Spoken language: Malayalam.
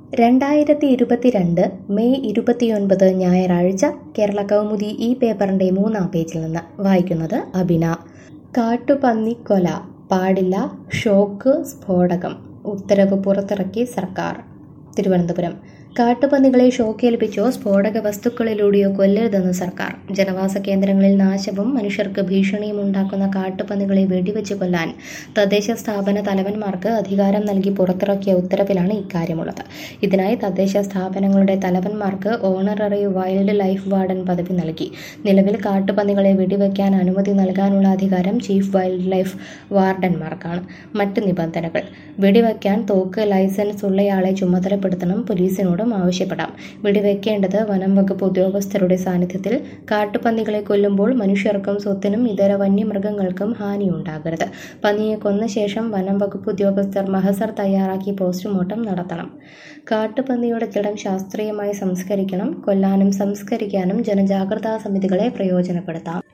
രണ്ടായിരത്തി ഇരുപത്തിരണ്ട് മെയ് ഇരുപത്തിയൊൻപത് ഞായറാഴ്ച കേരള കൗമുദി ഈ പേപ്പറിൻ്റെ മൂന്നാം പേജിൽ നിന്ന് വായിക്കുന്നത് അബിന കാട്ടുപന്നിക്കൊല പാടില്ല ഷോക്ക് സ്ഫോടകം ഉത്തരവ് പുറത്തിറക്കി സർക്കാർ തിരുവനന്തപുരം കാട്ടുപന്നികളെ ഷോക്കേൽപ്പിച്ചോ സ്ഫോടക വസ്തുക്കളിലൂടെയോ കൊല്ലരുതെന്ന് സർക്കാർ ജനവാസ കേന്ദ്രങ്ങളിൽ നാശവും മനുഷ്യർക്ക് ഭീഷണിയും ഉണ്ടാക്കുന്ന കാട്ടുപന്നികളെ വെടിവെച്ച് കൊല്ലാൻ തദ്ദേശ സ്ഥാപന തലവന്മാർക്ക് അധികാരം നൽകി പുറത്തിറക്കിയ ഉത്തരവിലാണ് ഇക്കാര്യമുള്ളത് ഇതിനായി തദ്ദേശ സ്ഥാപനങ്ങളുടെ തലവന്മാർക്ക് ഓണററി വൈൽഡ് ലൈഫ് വാർഡൻ പദവി നൽകി നിലവിൽ കാട്ടുപന്നികളെ വെടിവെക്കാൻ അനുമതി നൽകാനുള്ള അധികാരം ചീഫ് വൈൽഡ് ലൈഫ് വാർഡന്മാർക്കാണ് മറ്റ് നിബന്ധനകൾ വെടിവെക്കാൻ തോക്ക് ലൈസൻസ് ഉള്ളയാളെ ചുമതലപ്പെടുത്തണം പോലീസിനോടും ആവശ്യപ്പെടാം വെടിവെക്കേണ്ടത് വനം വകുപ്പ് ഉദ്യോഗസ്ഥരുടെ സാന്നിധ്യത്തിൽ കാട്ടുപന്നികളെ കൊല്ലുമ്പോൾ മനുഷ്യർക്കും സ്വത്തിനും ഇതര വന്യമൃഗങ്ങൾക്കും ഹാനിയുണ്ടാകരുത് പന്നിയെ കൊന്ന ശേഷം വനം വകുപ്പ് ഉദ്യോഗസ്ഥർ മഹസർ തയ്യാറാക്കി പോസ്റ്റ്മോർട്ടം നടത്തണം കാട്ടുപന്നിയുടെ ജഡം ശാസ്ത്രീയമായി സംസ്കരിക്കണം കൊല്ലാനും സംസ്കരിക്കാനും ജനജാഗ്രതാ സമിതികളെ പ്രയോജനപ്പെടുത്താം